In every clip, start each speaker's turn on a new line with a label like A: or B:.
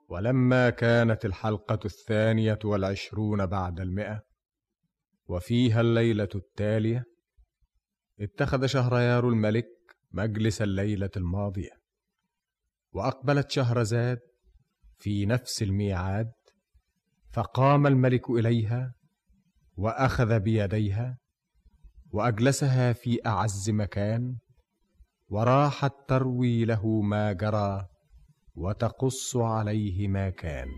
A: ولما كانت الحلقة الثانية والعشرون بعد المئة وفيها الليلة التالية اتخذ شهريار الملك مجلس الليلة الماضية وأقبلت شهرزاد في نفس الميعاد فقام الملك إليها وأخذ بيديها وأجلسها في أعز مكان وراحت تروي له ما جرى وتقص عليه ما كان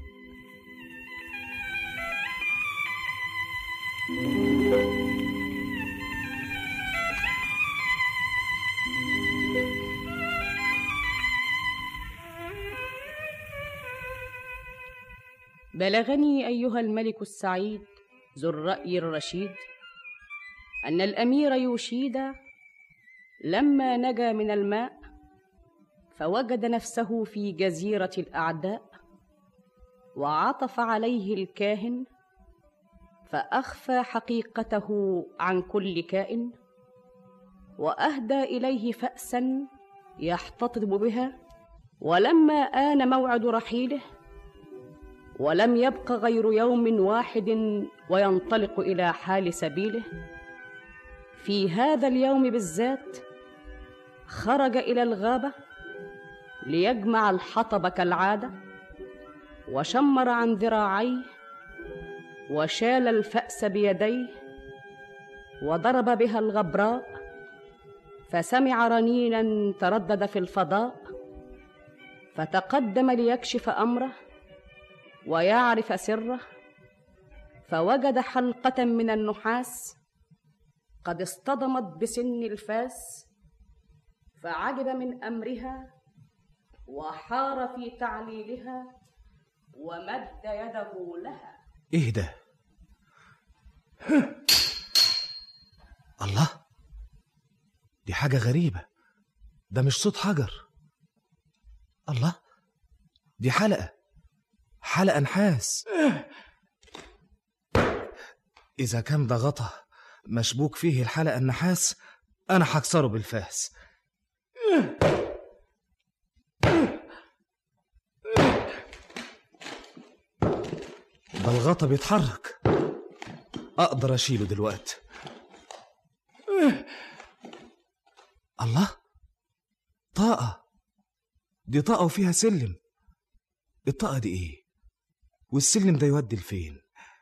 B: بلغني ايها الملك السعيد ذو الراي الرشيد ان الامير يوشيدا لما نجا من الماء فوجد نفسه في جزيره الاعداء وعطف عليه الكاهن فاخفى حقيقته عن كل كائن واهدى اليه فاسا يحتطب بها ولما ان موعد رحيله ولم يبق غير يوم واحد وينطلق الى حال سبيله في هذا اليوم بالذات خرج الى الغابه ليجمع الحطب كالعاده وشمر عن ذراعيه وشال الفاس بيديه وضرب بها الغبراء فسمع رنينا تردد في الفضاء فتقدم ليكشف امره ويعرف سره فوجد حلقه من النحاس قد اصطدمت بسن الفاس فعجب من امرها وحار في تعليلها ومد يده لها
C: ايه ده الله دي حاجة غريبة ده مش صوت حجر الله دي حلقة حلقة نحاس إذا كان ده غطا مشبوك فيه الحلقة النحاس أنا هكسره بالفاس ده الغطا بيتحرك أقدر أشيله دلوقتي الله طاقة دي طاقة وفيها سلم الطاقة دي ايه والسلم ده يودي لفين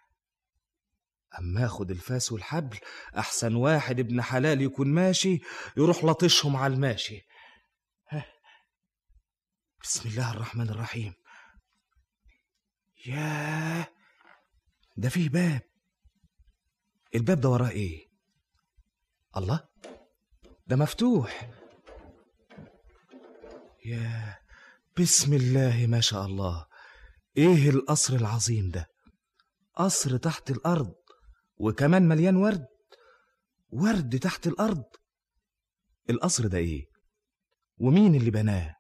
C: أما أخد الفاس والحبل أحسن واحد ابن حلال يكون ماشي يروح لطشهم على الماشي ها. بسم الله الرحمن الرحيم ياه ده فيه باب الباب ده وراه ايه الله ده مفتوح يا بسم الله ما شاء الله ايه القصر العظيم ده قصر تحت الارض وكمان مليان ورد ورد تحت الارض القصر ده ايه ومين اللي بناه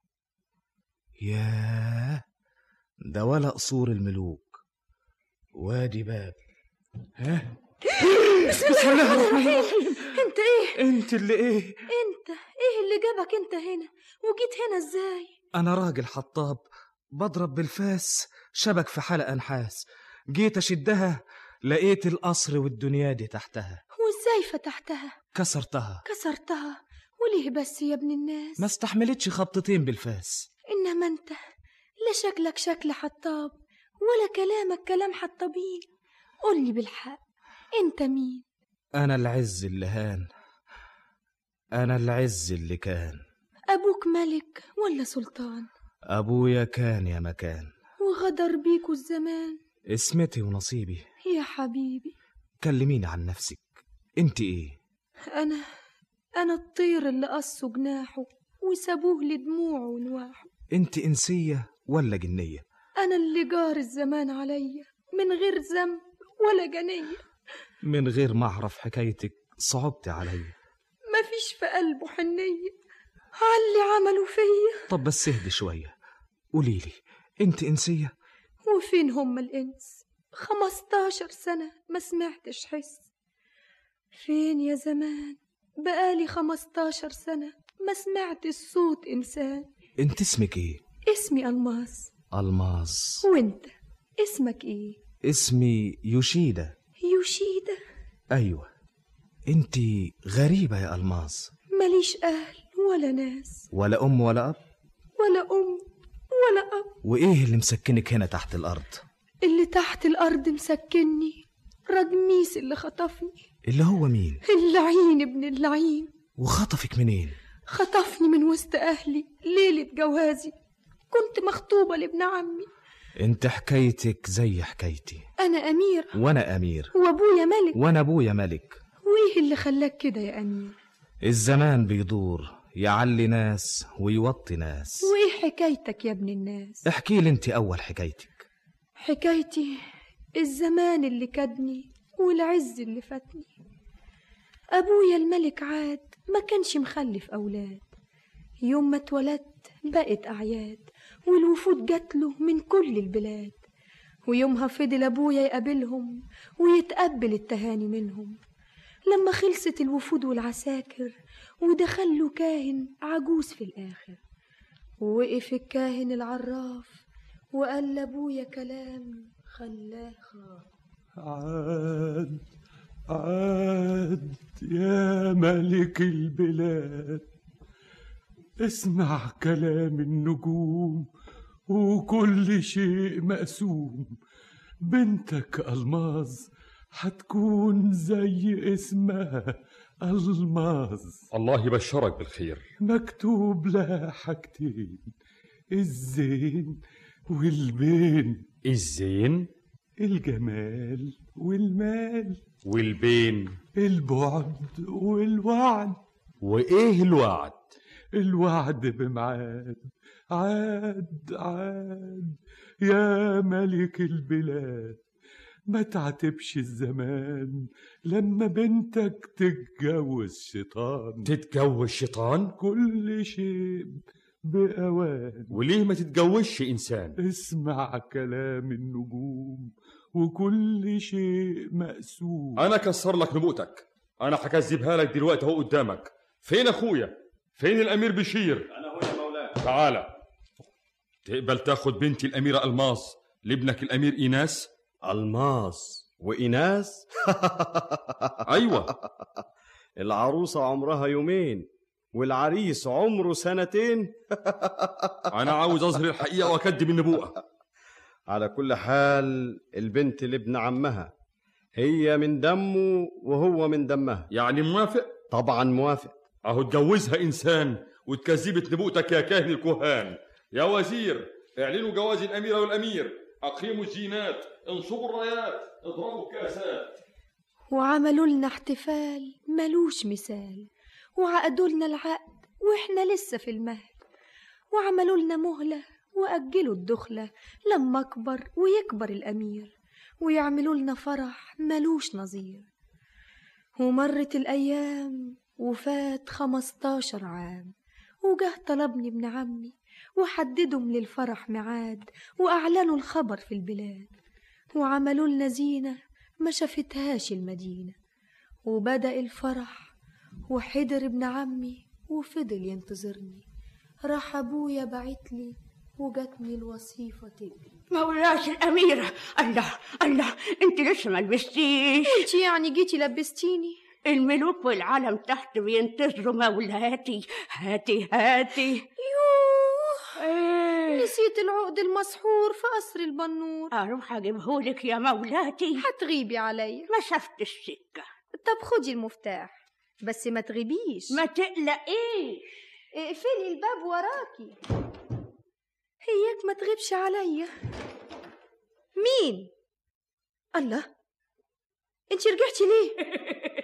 C: ياه ده ولا قصور الملوك وادي باب ها
D: بسم الله الرحمن الرحيم انت ايه
C: انت اللي ايه
D: انت ايه اللي جابك انت هنا وجيت هنا ازاي
C: انا راجل حطاب بضرب بالفاس شبك في حلقة نحاس جيت اشدها لقيت القصر والدنيا دي تحتها
D: وازاي فتحتها
C: كسرتها
D: كسرتها وليه بس يا ابن الناس
C: ما استحملتش خبطتين بالفاس
D: انما انت لا شكلك شكل حطاب ولا كلامك كلام حطابين قولي بالحق انت مين
C: انا العز اللي هان انا العز اللي كان
D: ابوك ملك ولا سلطان
C: ابويا كان يا مكان
D: وغدر بيكوا الزمان
C: اسمتي ونصيبي
D: يا حبيبي
C: كلميني عن نفسك انت ايه
D: انا انا الطير اللي قصوا جناحه وسابوه لدموعه ونواحه
C: انت انسية ولا جنية
D: انا اللي جار الزمان عليا من غير ذنب ولا جنيه
C: من غير ما اعرف حكايتك صعبت عليا
D: مفيش في قلبه حنيه عاللي عملوا فيا
C: طب بس اهدي شوية قوليلي انت انسية
D: وفين هم الإنس خمستاشر سنة ما سمعتش حس فين يا زمان بقالي خمستاشر سنة ما سمعتش صوت إنسان
C: انت اسمك ايه
D: اسمي ألماس
C: الماس
D: وانت اسمك ايه
C: اسمي يوشيدا
D: يوشيدا
C: ايوه انت غريبه يا الماس
D: ماليش اهل ولا ناس
C: ولا ام ولا اب
D: ولا ام ولا اب
C: وايه اللي مسكنك هنا تحت الارض
D: اللي تحت الارض مسكني رجميس اللي خطفني
C: اللي هو مين
D: اللعين ابن اللعين
C: وخطفك منين
D: خطفني من وسط اهلي ليله جوازي كنت مخطوبه لابن عمي
C: انت حكايتك زي حكايتي
D: انا اميره
C: وانا امير
D: وابويا ملك
C: وانا ابويا ملك
D: وايه اللي خلاك كده يا امير
C: الزمان بيدور يعلي ناس ويوطي ناس
D: وايه حكايتك يا ابن الناس
C: احكي لي انت اول حكايتك
D: حكايتي الزمان اللي كدني والعز اللي فاتني أبويا الملك عاد ما كانش مخلف أولاد يوم ما اتولدت بقت أعياد والوفود جاتله من كل البلاد ويومها فضل أبويا يقابلهم ويتقبل التهاني منهم لما خلصت الوفود والعساكر ودخل له كاهن عجوز في الآخر ووقف الكاهن العراف وقال لأبويا كلام خلاه خاف
E: عاد عاد يا ملك البلاد اسمع كلام النجوم وكل شيء مقسوم بنتك ألماظ هتكون زي اسمها ألماظ
F: الله يبشرك بالخير
E: مكتوب لها حاجتين الزين والبين
F: الزين
E: الجمال والمال
F: والبين
E: البعد والوعد
F: وايه الوعد
E: الوعد بميعاد عاد عاد يا ملك البلاد ما تعتبش الزمان لما بنتك تتجوز شيطان
F: تتجوز شيطان
E: كل شيء بأوان
F: وليه ما تتجوزش انسان
E: اسمع كلام النجوم وكل شيء مقسوم
F: انا كسر لك نبوتك انا هكذبها لك دلوقتي اهو قدامك فين اخويا فين الامير بشير
G: انا هو يا مولاي
F: تعالى تقبل تاخد بنتي الاميره الماس لابنك الامير ايناس
G: الماس وإناس
F: ايوه
G: العروسة عمرها يومين والعريس عمره سنتين
F: انا عاوز اظهر الحقيقه واكدب النبوءه
G: على كل حال البنت لابن عمها هي من دمه وهو من دمها
F: يعني موافق
G: طبعا موافق
F: اهو اتجوزها انسان واتكذبت نبوءتك يا كاهن الكهان يا وزير اعلنوا جواز الاميره والامير اقيموا الزينات انصبوا الرايات اضربوا الكاسات
D: وعملوا لنا احتفال ملوش مثال وعقدوا لنا العقد واحنا لسه في المهد وعملوا لنا مهلة وأجلوا الدخلة لما أكبر ويكبر الأمير ويعملوا لنا فرح ملوش نظير ومرت الأيام وفات خمستاشر عام وجه طلبني ابن عمي وحددهم للفرح ميعاد وأعلنوا الخبر في البلاد وعملوا لنا زينة ما شافتهاش المدينة وبدأ الفرح وحضر ابن عمي وفضل ينتظرني راح أبويا بعتلي وجاتني الوصيفة تجري
B: مولاش الأميرة الله الله أنت لسه ما لبستيش
D: انت يعني جيتي لبستيني
B: الملوك والعالم تحت بينتظروا مولاتي هاتي هاتي
D: يوه
B: ايه
D: نسيت العقد المسحور في قصر البنور
B: اروح اجيبهولك يا مولاتي
D: هتغيبي عليا
B: مسافة السكة
D: طب خدي المفتاح بس ما تغيبيش
B: ما تقلقيش
D: اقفلي الباب وراكي هياك ما تغيبش عليا مين الله انت رجعتي ليه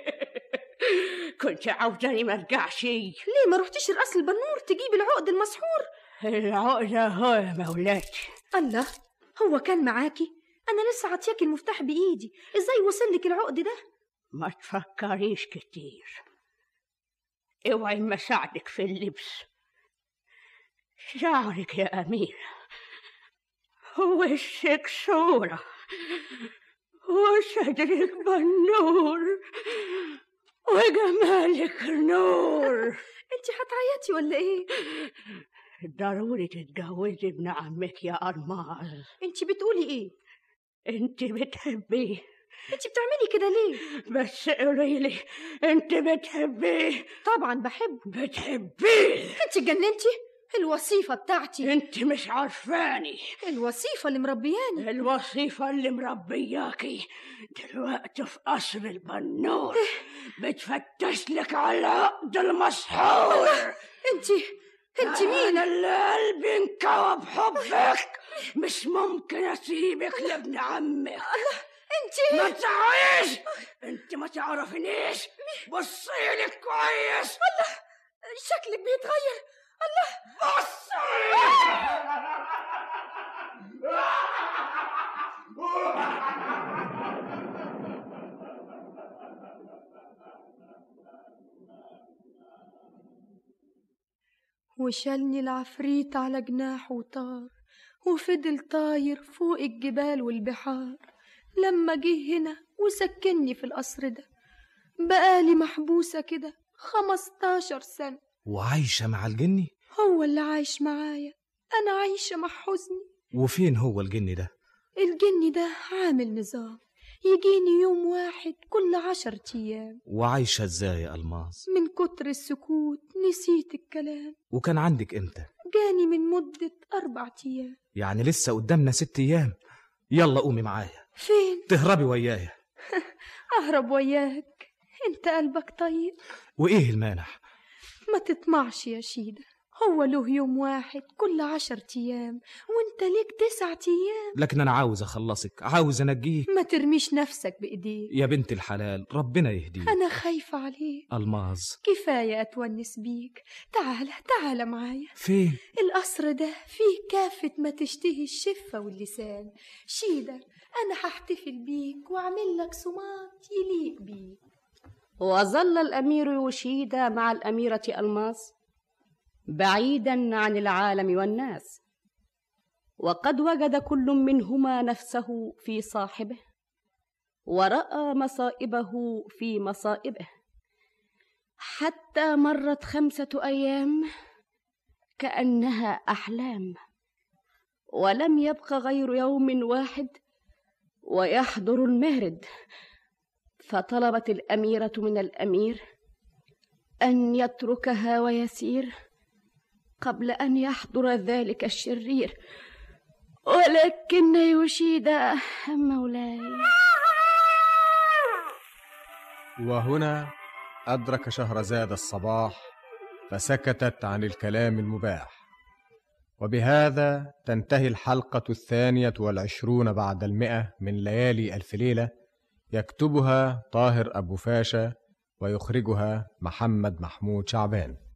B: كنت عاوزاني ما ارجعش
D: ليه ما رحتيش لقصر البنور تجيبي العقد المسحور
B: العقدة هو يا مولاتي
D: الله هو كان معاكي انا لسه عطياكي المفتاح بايدي ازاي وصل لك العقد ده
B: ما تفكريش كتير اوعي ما ساعدك في اللبس شعرك يا أميرة وشك صورة وصدرك بنور وجمالك نور
D: انت هتعيطي ولا ايه
B: ضروري تتجوزي ابن عمك يا ألماظ
D: انت بتقولي ايه
B: انت بتحبيه
D: انت بتعملي كده ليه
B: بس قولي لي انت بتحبيه
D: طبعا بحبه
B: بتحبيه
D: انت اتجننتي الوظيفة بتاعتي
B: انت مش عارفاني
D: الوظيفة اللي مربياني
B: الوظيفة اللي مربياكي دلوقتي في قصر البنور بتفتش لك على عقد المسحور
D: انت انت مين
B: انا اللي قلبي انكوى بحبك مش ممكن اسيبك لابن عمك
D: انت
B: ما تعيش انت ما تعرفنيش بصيلي كويس
D: شكلك بيتغير
B: بصي
D: وشالني العفريت على جناحه وطار وفضل طاير فوق الجبال والبحار لما جه هنا وسكنني في القصر ده بقالي محبوسة كده خمستاشر سنة
C: وعايشة مع الجني
D: هو اللي عايش معايا أنا عايشة مع حزني
C: وفين هو الجني ده
D: الجني ده عامل نظام يجيني يوم واحد كل عشر أيام
C: وعايشة ازاي يا ألماظ
D: من كتر السكوت نسيت الكلام
C: وكان عندك امتى
D: جاني من مدة أربع أيام
C: يعني لسه قدامنا ست أيام يلا قومي معايا
D: فين
C: تهربي ويايا
D: أهرب وياك أنت قلبك طيب
C: وإيه المانع
D: ما تطمعش يا شيدة هو له يوم واحد كل عشر أيام وانت ليك تسعة أيام
C: لكن أنا عاوز أخلصك عاوز أنجيك
D: ما ترميش نفسك بإيديك
C: يا بنت الحلال ربنا يهديك
D: أنا خايفة عليك
C: ألماظ
D: كفاية أتونس بيك تعال تعال معايا
C: فين
D: القصر ده فيه كافة ما تشتهي الشفة واللسان شيدة أنا هحتفل بيك وأعمل لك صمات يليق بيك
B: وظل الأمير يوشيدا مع الأميرة ألماس بعيدا عن العالم والناس وقد وجد كل منهما نفسه في صاحبه ورأى مصائبه في مصائبه حتى مرت خمسة أيام كأنها أحلام ولم يبق غير يوم واحد ويحضر المهرد فطلبت الأميرة من الأمير أن يتركها ويسير قبل أن يحضر ذلك الشرير ولكن يشيد مولاي
A: وهنا أدرك شهرزاد الصباح فسكتت عن الكلام المباح وبهذا تنتهي الحلقة الثانية والعشرون بعد المئة من ليالي ألف ليلة يكتبها طاهر أبو فاشا ويخرجها محمد محمود شعبان